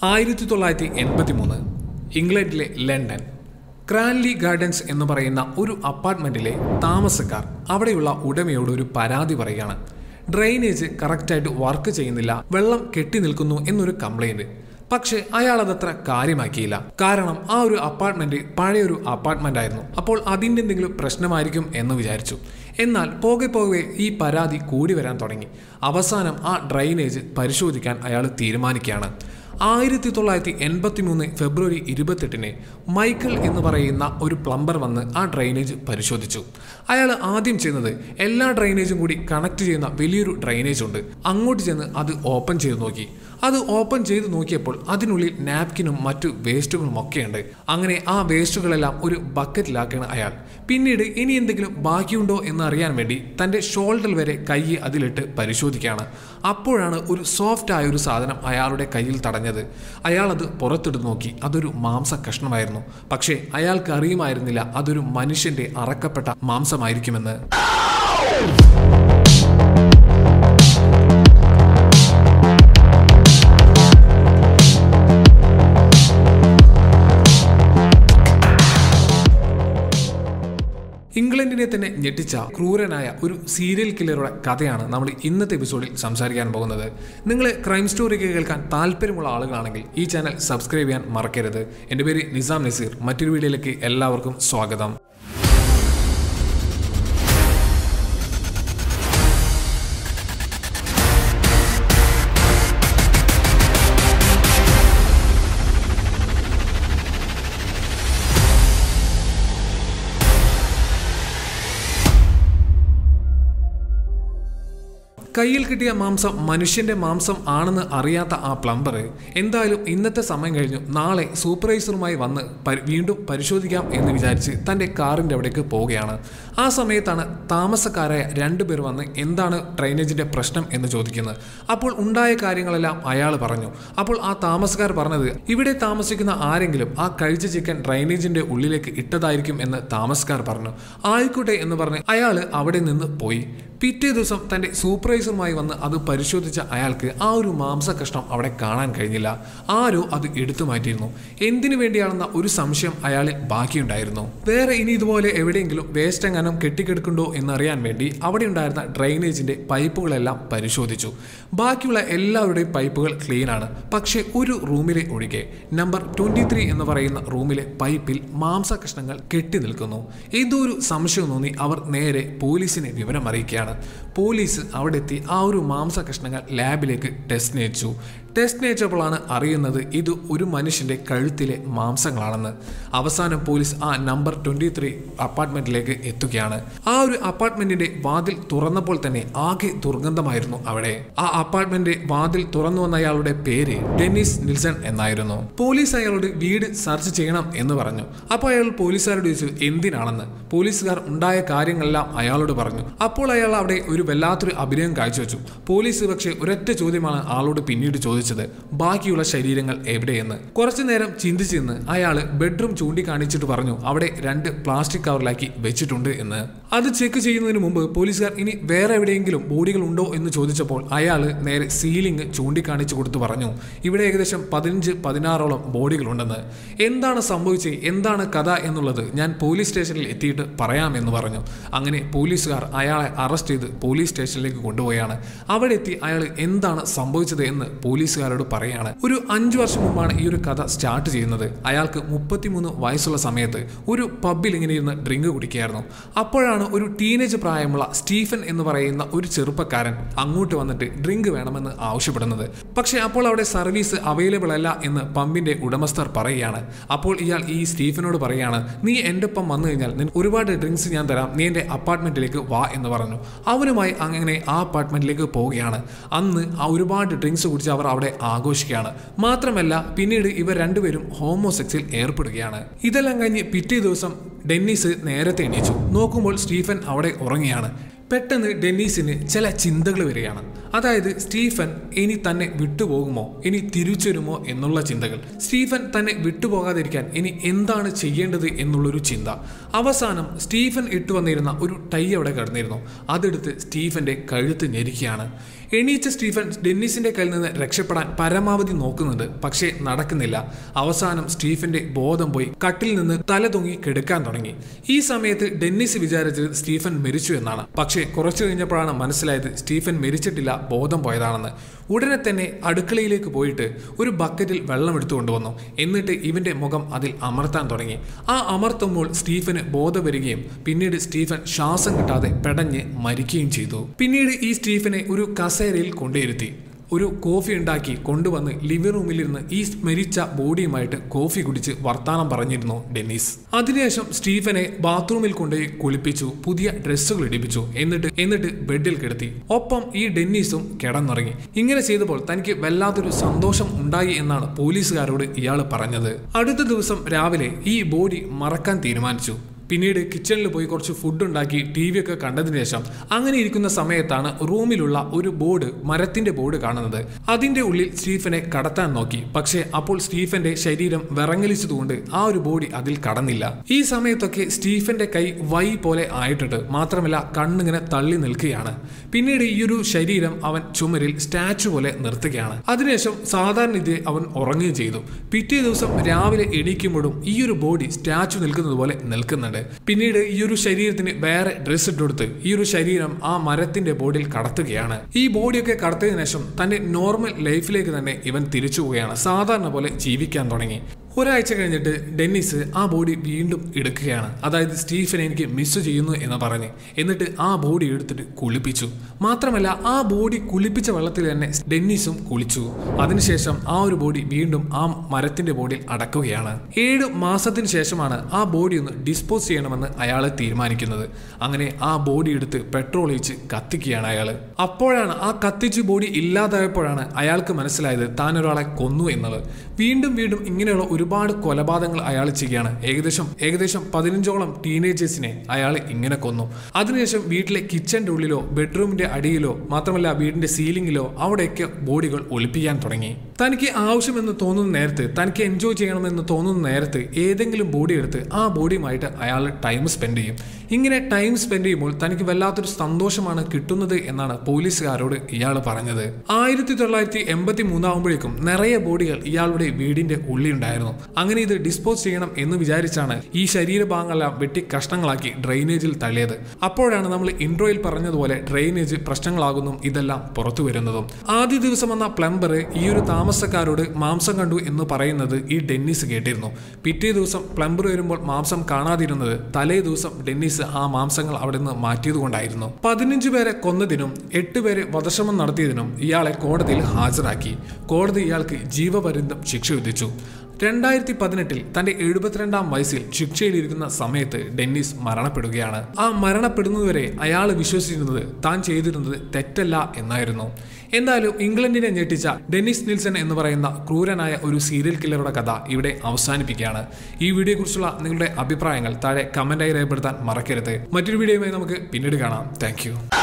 ആയിരത്തി തൊള്ളായിരത്തി എൺപത്തി മൂന്ന് ഇംഗ്ലണ്ടിലെ ലണ്ടൻ ക്രാൻലി ഗാർഡൻസ് എന്ന് പറയുന്ന ഒരു അപ്പാർട്ട്മെന്റിലെ താമസക്കാർ അവിടെയുള്ള ഉടമയോട് ഒരു പരാതി പറയുകയാണ് ഡ്രെയിനേജ് കറക്റ്റായിട്ട് വർക്ക് ചെയ്യുന്നില്ല വെള്ളം കെട്ടി നിൽക്കുന്നു എന്നൊരു കംപ്ലൈന്റ് പക്ഷേ അയാൾ അതത്ര കാര്യമാക്കിയില്ല കാരണം ആ ഒരു അപ്പാർട്ട്മെന്റ് പഴയൊരു അപ്പാർട്ട്മെന്റ് ആയിരുന്നു അപ്പോൾ അതിൻ്റെ എന്തെങ്കിലും പ്രശ്നമായിരിക്കും എന്ന് വിചാരിച്ചു എന്നാൽ പോകെ പോകെ ഈ പരാതി കൂടി വരാൻ തുടങ്ങി അവസാനം ആ ഡ്രൈനേജ് പരിശോധിക്കാൻ അയാൾ തീരുമാനിക്കുകയാണ് ആയിരത്തി തൊള്ളായിരത്തി എൺപത്തി മൂന്ന് ഫെബ്രുവരി ഇരുപത്തെട്ടിന് മൈക്കിൾ എന്ന് പറയുന്ന ഒരു പ്ലംബർ വന്ന് ആ ഡ്രൈനേജ് പരിശോധിച്ചു അയാൾ ആദ്യം ചെയ്യുന്നത് എല്ലാ ഡ്രൈനേജും കൂടി കണക്ട് ചെയ്യുന്ന വലിയൊരു ഡ്രൈനേജ് ഉണ്ട് അങ്ങോട്ട് ചെന്ന് അത് ഓപ്പൺ ചെയ്ത് നോക്കി അത് ഓപ്പൺ ചെയ്ത് നോക്കിയപ്പോൾ അതിനുള്ളിൽ നാപ്കിനും മറ്റു വേസ്റ്റുകളും ഒക്കെയുണ്ട് അങ്ങനെ ആ വേസ്റ്റുകളെല്ലാം ഒരു ബക്കറ്റിലാക്കുകയാണ് അയാൾ പിന്നീട് ഇനി എന്തെങ്കിലും ബാക്കിയുണ്ടോ എന്ന് അറിയാൻ വേണ്ടി തൻ്റെ ഷോൾഡർ വരെ കൈ അതിലിട്ട് പരിശോധിക്കുകയാണ് അപ്പോഴാണ് ഒരു സോഫ്റ്റ് ആയ ഒരു സാധനം അയാളുടെ കയ്യിൽ തടഞ്ഞത് അയാൾ അത് പുറത്തെടുത്ത് നോക്കി അതൊരു മാംസ കഷ്ണമായിരുന്നു പക്ഷേ അയാൾക്ക് അറിയുമായിരുന്നില്ല അതൊരു മനുഷ്യന്റെ അറക്കപ്പെട്ട മാംസമായിരിക്കുമെന്ന് ഇംഗ്ലണ്ടിനെ തന്നെ ഞെട്ടിച്ച ക്രൂരനായ ഒരു സീരിയൽ കില്ലറുടെ കഥയാണ് നമ്മൾ ഇന്നത്തെ എപ്പിസോഡിൽ സംസാരിക്കാൻ പോകുന്നത് നിങ്ങൾ ക്രൈം സ്റ്റോറി കേൾക്കാൻ താല്പര്യമുള്ള ആളുകളാണെങ്കിൽ ഈ ചാനൽ സബ്സ്ക്രൈബ് ചെയ്യാൻ മറക്കരുത് എൻ്റെ പേര് നിസാം നസീർ മറ്റൊരു വീഡിയോയിലേക്ക് എല്ലാവർക്കും സ്വാഗതം കയ്യിൽ കിട്ടിയ മാംസം മനുഷ്യന്റെ മാംസം ആണെന്ന് അറിയാത്ത ആ പ്ലംബർ എന്തായാലും ഇന്നത്തെ സമയം കഴിഞ്ഞു നാളെ സൂപ്പർവൈസറുമായി വന്ന് പരി- വീണ്ടും പരിശോധിക്കാം എന്ന് വിചാരിച്ച് തൻ്റെ കാറിൻ്റെ അവിടേക്ക് പോവുകയാണ് ആ സമയത്താണ് താമസക്കാരായ രണ്ടുപേർ വന്ന് എന്താണ് ഡ്രൈനേജിന്റെ പ്രശ്നം എന്ന് ചോദിക്കുന്നത് അപ്പോൾ ഉണ്ടായ കാര്യങ്ങളെല്ലാം അയാൾ പറഞ്ഞു അപ്പോൾ ആ താമസക്കാർ പറഞ്ഞത് ഇവിടെ താമസിക്കുന്ന ആരെങ്കിലും ആ കഴിച്ച ചിക്കൻ ഡ്രൈനേജിന്റെ ഉള്ളിലേക്ക് ഇട്ടതായിരിക്കും എന്ന് താമസക്കാർ പറഞ്ഞു ആയിക്കോട്ടെ എന്ന് പറഞ്ഞ് അയാൾ അവിടെ നിന്ന് പോയി പിറ്റേ ദിവസം തന്റെ സൂപ്പർവൈസറുമായി വന്ന് അത് പരിശോധിച്ച അയാൾക്ക് ആ ഒരു മാംസ കഷ്ണം അവിടെ കാണാൻ കഴിഞ്ഞില്ല ആരോ അത് എടുത്തു മാറ്റിയിരുന്നു എന്തിനു വേണ്ടിയാണെന്ന ഒരു സംശയം അയാളിൽ ബാക്കിയുണ്ടായിരുന്നു വേറെ ഇനി ഇതുപോലെ എവിടെയെങ്കിലും വേസ്റ്റ് എങ്ങാനും കെട്ടിക്കെടുക്കുന്നുണ്ടോ എന്നറിയാൻ വേണ്ടി അവിടെ ഉണ്ടായിരുന്ന ഡ്രൈനേജിന്റെ പൈപ്പുകളെല്ലാം പരിശോധിച്ചു ബാക്കിയുള്ള എല്ലാവരുടെയും പൈപ്പുകൾ ക്ലീൻ ആണ് പക്ഷേ ഒരു റൂമിലെ ഒഴികെ നമ്പർ ട്വന്റി ത്രീ എന്ന് പറയുന്ന റൂമിലെ പൈപ്പിൽ മാംസ കഷ്ണങ്ങൾ കെട്ടി നിൽക്കുന്നു എന്തോ ഒരു സംശയം തോന്നി അവർ നേരെ പോലീസിനെ വിവരം അറിയിക്കുകയാണ് പോലീസ് അവിടെ എത്തി ആ ഒരു മാംസ കഷ്ണങ്ങൾ ലാബിലേക്ക് ടെസ്റ്റ് അയച്ചു ടെസ്റ്റ് അയച്ചപ്പോഴാണ് അറിയുന്നത് ഇത് ഒരു മനുഷ്യന്റെ കഴുത്തിലെ മാംസങ്ങളാണെന്ന് അവസാനം പോലീസ് ആ നമ്പർ ട്വന്റി ത്രീ അപ്പാർട്ട്മെന്റിലേക്ക് എത്തുകയാണ് ആ ഒരു അപ്പാർട്ട്മെന്റിന്റെ വാതിൽ തുറന്നപ്പോൾ തന്നെ ആകെ ദുർഗന്ധമായിരുന്നു അവിടെ ആ അപ്പാർട്ട്മെന്റ് വാതിൽ തുറന്നു വന്ന അയാളുടെ പേര് ഡെന്നിസ് നിൽസൺ എന്നായിരുന്നു പോലീസ് അയാളോട് വീട് സെർച്ച് ചെയ്യണം എന്ന് പറഞ്ഞു അപ്പോൾ അയാൾ പോലീസുകാരോട് ചോദിച്ചു എന്തിനാണെന്ന് പോലീസുകാർ ഉണ്ടായ കാര്യങ്ങളെല്ലാം അയാളോട് പറഞ്ഞു അപ്പോൾ അയാൾ അവിടെ ഒരു വല്ലാത്തൊരു അഭിനയം കാഴ്ചവെച്ചു പോലീസ് പക്ഷേ ഒരൊറ്റ ചോദ്യമാണ് ആളോട് പിന്നീട് ചോദിച്ചത് ബാക്കിയുള്ള ശരീരങ്ങൾ എവിടെയെന്ന് കുറച്ചു നേരം ചിന്തിച്ചു നിന്ന് അയാൾ ബെഡ്റൂം ചൂണ്ടിക്കാണിച്ചിട്ട് പറഞ്ഞു അവിടെ രണ്ട് പ്ലാസ്റ്റിക് കവറിലാക്കി വെച്ചിട്ടുണ്ട് എന്ന് അത് ചെക്ക് ചെയ്യുന്നതിന് മുമ്പ് പോലീസുകാർ ഇനി വേറെ എവിടെയെങ്കിലും ബോഡികൾ ഉണ്ടോ എന്ന് ചോദിച്ചപ്പോൾ അയാൾ നേരെ സീലിംഗ് ചൂണ്ടിക്കാണിച്ചു കൊടുത്തു പറഞ്ഞു ഇവിടെ ഏകദേശം പതിനഞ്ച് പതിനാറോളം ബോഡികളുണ്ടെന്ന് എന്താണ് സംഭവിച്ചത് എന്താണ് കഥ എന്നുള്ളത് ഞാൻ പോലീസ് സ്റ്റേഷനിൽ എത്തിയിട്ട് പറയാമെന്ന് പറഞ്ഞു അങ്ങനെ പോലീസുകാർ അയാളെ അറസ്റ്റ് ചെയ്ത് പോലീസ് സ്റ്റേഷനിലേക്ക് കൊണ്ടുപോയാണ് അവിടെ എത്തി അയാൾ എന്താണ് സംഭവിച്ചത് എന്ന് പോലീസുകാരോട് പറയാണ് ഒരു അഞ്ചു വർഷം മുമ്പാണ് ഈ ഒരു കഥ സ്റ്റാർട്ട് ചെയ്യുന്നത് അയാൾക്ക് മുപ്പത്തിമൂന്ന് വയസ്സുള്ള സമയത്ത് ഒരു പബ്ബിൽ ഇങ്ങനെ ഇരുന്ന് ഡ്രിങ്ക് കുടിക്കുകയായിരുന്നു അപ്പോഴാണ് ഒരു ടീനേജ് പ്രായമുള്ള സ്റ്റീഫൻ എന്ന് പറയുന്ന ഒരു ചെറുപ്പക്കാരൻ അങ്ങോട്ട് വന്നിട്ട് ഡ്രിങ്ക് വേണമെന്ന് ആവശ്യപ്പെടുന്നത് പക്ഷേ അപ്പോൾ അവിടെ സർവീസ് അവൈലബിൾ അല്ല എന്ന് പമ്പിന്റെ ഉടമസ്ഥർ പറയുകയാണ് അപ്പോൾ ഇയാൾ ഈ സ്റ്റീഫനോട് പറയാണ് നീ എൻ്റെ ഒപ്പം വന്നു കഴിഞ്ഞാൽ നിനക്ക് ഒരുപാട് ഡ്രിങ്ക്സ് ഞാൻ തരാം നീ എൻ്റെ അപ്പാർട്ട്മെന്റിലേക്ക് വാ എന്ന് പറഞ്ഞു അവനുമായി അങ്ങനെ ആ അപ്പാർട്ട്മെന്റിലേക്ക് പോവുകയാണ് അന്ന് ആ ഒരുപാട് ഡ്രിങ്ക്സ് കുടിച്ച് അവർ അവിടെ ആഘോഷിക്കുകയാണ് മാത്രമല്ല പിന്നീട് ഇവർ രണ്ടുപേരും ഹോമോസെക്സിൽ ഏർപ്പെടുകയാണ് ഇതെല്ലാം കഴിഞ്ഞ് പിറ്റേ ദിവസം ഡെന്നീസ് നേരത്തെ എണീച്ചു നോക്കുമ്പോൾ സ്റ്റീഫൻ അവിടെ ഉറങ്ങിയാണ് പെട്ടെന്ന് ഡെന്നീസിന് ചില ചിന്തകൾ വരികയാണ് അതായത് സ്റ്റീഫൻ ഇനി തന്നെ വിട്ടുപോകുമോ ഇനി തിരിച്ചു വരുമോ എന്നുള്ള ചിന്തകൾ സ്റ്റീഫൻ തന്നെ വിട്ടുപോകാതിരിക്കാൻ ഇനി എന്താണ് ചെയ്യേണ്ടത് എന്നുള്ളൊരു ചിന്ത അവസാനം സ്റ്റീഫൻ ഇട്ടു വന്നിരുന്ന ഒരു ടൈ അവിടെ കിടന്നിരുന്നു അതെടുത്ത് സ്റ്റീഫന്റെ കഴുത്ത് ഞെരിക്കുകയാണ് എണീച്ച സ്റ്റീഫൻ ഡെന്നിസിന്റെ കയ്യിൽ നിന്ന് രക്ഷപ്പെടാൻ പരമാവധി നോക്കുന്നുണ്ട് പക്ഷേ നടക്കുന്നില്ല അവസാനം സ്റ്റീഫന്റെ ബോധം പോയി കട്ടിൽ നിന്ന് തല തൂങ്ങി കെടുക്കാൻ തുടങ്ങി ഈ സമയത്ത് ഡെന്നിസ് വിചാരിച്ചത് സ്റ്റീഫൻ മരിച്ചു എന്നാണ് പക്ഷേ കുറച്ചു കഴിഞ്ഞപ്പോഴാണ് മനസ്സിലായത് സ്റ്റീഫൻ മരിച്ചിട്ടില്ല ബോധം പോയതാണെന്ന് ഉടനെ തന്നെ അടുക്കളയിലേക്ക് പോയിട്ട് ഒരു ബക്കറ്റിൽ വെള്ളം എടുത്തു കൊണ്ടുവന്നു എന്നിട്ട് ഇവന്റെ മുഖം അതിൽ അമർത്താൻ തുടങ്ങി ആ അമർത്തുമ്പോൾ സ്റ്റീഫന് ബോധം വരികയും പിന്നീട് സ്റ്റീഫൻ ശ്വാസം കിട്ടാതെ പെടഞ്ഞ് മരിക്കുകയും ചെയ്തു പിന്നീട് ഈ സ്റ്റീഫനെ ഒരു കസേരയിൽ കൊണ്ടുവരുത്തി ഒരു കോഫി ഉണ്ടാക്കി കൊണ്ടുവന്ന് ലിവിംഗ് റൂമിലിരുന്ന് ഈ മരിച്ച ബോഡിയുമായിട്ട് കോഫി കുടിച്ച് വർത്താനം പറഞ്ഞിരുന്നു ഡെന്നീസ് അതിനുശേഷം സ്റ്റീഫനെ ബാത്റൂമിൽ കൊണ്ടുപോയി കുളിപ്പിച്ചു പുതിയ ഡ്രസ്സുകൾ ഇടിപ്പിച്ചു എന്നിട്ട് എന്നിട്ട് ബെഡിൽ കിടത്തി ഒപ്പം ഈ ഡെന്നീസും കിടന്നുറങ്ങി ഇങ്ങനെ ചെയ്തപ്പോൾ തനിക്ക് വല്ലാത്തൊരു സന്തോഷം ഉണ്ടായി എന്നാണ് പോലീസുകാരോട് ഇയാൾ പറഞ്ഞത് അടുത്ത ദിവസം രാവിലെ ഈ ബോഡി മറക്കാൻ തീരുമാനിച്ചു പിന്നീട് കിച്ചണിൽ പോയി കുറച്ച് ഫുഡ് ഉണ്ടാക്കി ടി വി ഒക്കെ കണ്ടതിന് ശേഷം അങ്ങനെ ഇരിക്കുന്ന സമയത്താണ് റൂമിലുള്ള ഒരു ബോർഡ് മരത്തിന്റെ ബോർഡ് കാണുന്നത് അതിന്റെ ഉള്ളിൽ സ്റ്റീഫനെ കടത്താൻ നോക്കി പക്ഷേ അപ്പോൾ സ്റ്റീഫന്റെ ശരീരം വിറങ്ങലിച്ചതുകൊണ്ട് ആ ഒരു ബോഡി അതിൽ കടന്നില്ല ഈ സമയത്തൊക്കെ സ്റ്റീഫന്റെ കൈ വൈ പോലെ ആയിട്ടുണ്ട് മാത്രമല്ല കണ്ണിങ്ങനെ തള്ളി നിൽക്കുകയാണ് പിന്നീട് ഈ ഒരു ശരീരം അവൻ ചുമരിൽ സ്റ്റാച്ചു പോലെ നിർത്തുകയാണ് അതിനുശേഷം സാധാരണ ഇത് അവൻ ഉറങ്ങുകയും ചെയ്തു പിറ്റേ ദിവസം രാവിലെ എണീക്കുമ്പോഴും ഈ ഒരു ബോഡി സ്റ്റാച്ചു നിൽക്കുന്നത് പോലെ നിൽക്കുന്നുണ്ട് പിന്നീട് ഈ ഒരു ശരീരത്തിന് വേറെ ഡ്രസ്സ് ഇട്ടെടുത്ത് ഈ ഒരു ശരീരം ആ മരത്തിന്റെ ബോഡിയിൽ കടത്തുകയാണ് ഈ ബോഡിയൊക്കെ കടത്തിയതിനു ശേഷം തന്റെ നോർമൽ ലൈഫിലേക്ക് തന്നെ ഇവൻ തിരിച്ചു പോവുകയാണ് സാധാരണ പോലെ ജീവിക്കാൻ തുടങ്ങി ഒരാഴ്ച കഴിഞ്ഞിട്ട് ഡെന്നിസ് ആ ബോഡി വീണ്ടും എടുക്കുകയാണ് അതായത് സ്റ്റീഫൻ എനിക്ക് മിസ് ചെയ്യുന്നു എന്ന് പറഞ്ഞ് എന്നിട്ട് ആ ബോഡി എടുത്തിട്ട് കുളിപ്പിച്ചു മാത്രമല്ല ആ ബോഡി കുളിപ്പിച്ച വെള്ളത്തിൽ തന്നെ ഡെന്നിസും കുളിച്ചു അതിനുശേഷം ആ ഒരു ബോഡി വീണ്ടും ആ മരത്തിന്റെ ബോഡിയിൽ അടക്കുകയാണ് ഏഴ് മാസത്തിന് ശേഷമാണ് ആ ബോഡി ഒന്ന് ഡിസ്പോസ് ചെയ്യണമെന്ന് അയാൾ തീരുമാനിക്കുന്നത് അങ്ങനെ ആ ബോഡി എടുത്ത് പെട്രോൾ ഒഴിച്ച് കത്തിക്കുകയാണ് അയാൾ അപ്പോഴാണ് ആ കത്തിച്ച് ബോഡി ഇല്ലാതായപ്പോഴാണ് അയാൾക്ക് മനസ്സിലായത് താൻ ഒരാളെ കൊന്നു എന്നുള്ളത് വീണ്ടും വീണ്ടും ഇങ്ങനെയുള്ള ഒരുപാട് കൊലപാതകങ്ങൾ അയാൾ ചെയ്യുകയാണ് ഏകദേശം ഏകദേശം പതിനഞ്ചോളം ടീനേജേഴ്സിനെ അയാൾ ഇങ്ങനെ കൊന്നു അതിനുശേഷം വീട്ടിലെ കിച്ചന്റെ ഉള്ളിലോ ബെഡ്റൂമിന്റെ അടിയിലോ മാത്രമല്ല വീടിന്റെ സീലിംഗിലോ അവിടെയൊക്കെ ബോഡികൾ ഒളിപ്പിക്കാൻ തുടങ്ങി തനിക്ക് ആവശ്യമെന്ന് തോന്നുന്ന നേരത്ത് തനിക്ക് എൻജോയ് ചെയ്യണമെന്ന് തോന്നുന്ന നേരത്ത് ഏതെങ്കിലും ബോഡി എടുത്ത് ആ ബോഡിയുമായിട്ട് അയാൾ ടൈം സ്പെൻഡ് ചെയ്യും ഇങ്ങനെ ടൈം സ്പെൻഡ് ചെയ്യുമ്പോൾ തനിക്ക് വല്ലാത്തൊരു സന്തോഷമാണ് കിട്ടുന്നത് എന്നാണ് പോലീസുകാരോട് ഇയാൾ പറഞ്ഞത് ആയിരത്തി തൊള്ളായിരത്തി എൺപത്തി മൂന്നാകുമ്പോഴേക്കും നിറയെ ബോഡികൾ ഇയാളുടെ വീടിന്റെ ഉള്ളിലുണ്ടായിരുന്നു അങ്ങനെ ഇത് ഡിസ്പോസ് ചെയ്യണം എന്ന് വിചാരിച്ചാണ് ഈ ശരീരഭാഗങ്ങളെല്ലാം വെട്ടി കഷ്ണങ്ങളാക്കി ഡ്രെയിനേജിൽ തള്ളിയത് അപ്പോഴാണ് നമ്മൾ ഇൻട്രോയിൽ പറഞ്ഞതുപോലെ ഡ്രെയിനേജ് പ്രശ്നങ്ങളാകുന്നതും ഇതെല്ലാം പുറത്തു വരുന്നതും ആദ്യ ദിവസം വന്ന പ്ലംബർ ഈ ഒരു താമസക്കാരോട് മാംസം കണ്ടു എന്ന് പറയുന്നത് ഈ ഡെന്നിസ് കേട്ടിരുന്നു പിറ്റേ ദിവസം പ്ലംബർ വരുമ്പോൾ മാംസം കാണാതിരുന്നത് തലേ ദിവസം ഡെന്നിസ് ആ മാംസങ്ങൾ അവിടെ നിന്ന് മാറ്റിയതുകൊണ്ടായിരുന്നു പതിനഞ്ച് പേരെ കൊന്നതിനും എട്ട് പേരെ വധശ്രമം നടത്തിയതിനും ഇയാളെ കോടതിയിൽ ഹാജരാക്കി കോടതി ഇയാൾക്ക് ജീവപര്യന്തം ശിക്ഷ വിധിച്ചു രണ്ടായിരത്തി പതിനെട്ടിൽ തന്റെ എഴുപത്തിരണ്ടാം വയസ്സിൽ ശിക്ഷയിലിരിക്കുന്ന സമയത്ത് ഡെന്നിസ് മരണപ്പെടുകയാണ് ആ മരണപ്പെടുന്നതുവരെ അയാൾ വിശ്വസിച്ചിരുന്നത് താൻ ചെയ്തിരുന്നത് തെറ്റല്ല എന്നായിരുന്നു എന്തായാലും ഇംഗ്ലണ്ടിനെ ഞെട്ടിച്ച ഡെന്നിസ് നിൽസൺ എന്ന് പറയുന്ന ക്രൂരനായ ഒരു സീരിയൽ കില്ലറുടെ കഥ ഇവിടെ അവസാനിപ്പിക്കുകയാണ് ഈ വീഡിയോയെക്കുറിച്ചുള്ള നിങ്ങളുടെ അഭിപ്രായങ്ങൾ താഴെ കമന്റായി രേഖപ്പെടുത്താൻ മറക്കരുത് മറ്റൊരു വീഡിയോയുമായി നമുക്ക് പിന്നീട് കാണാം താങ്ക്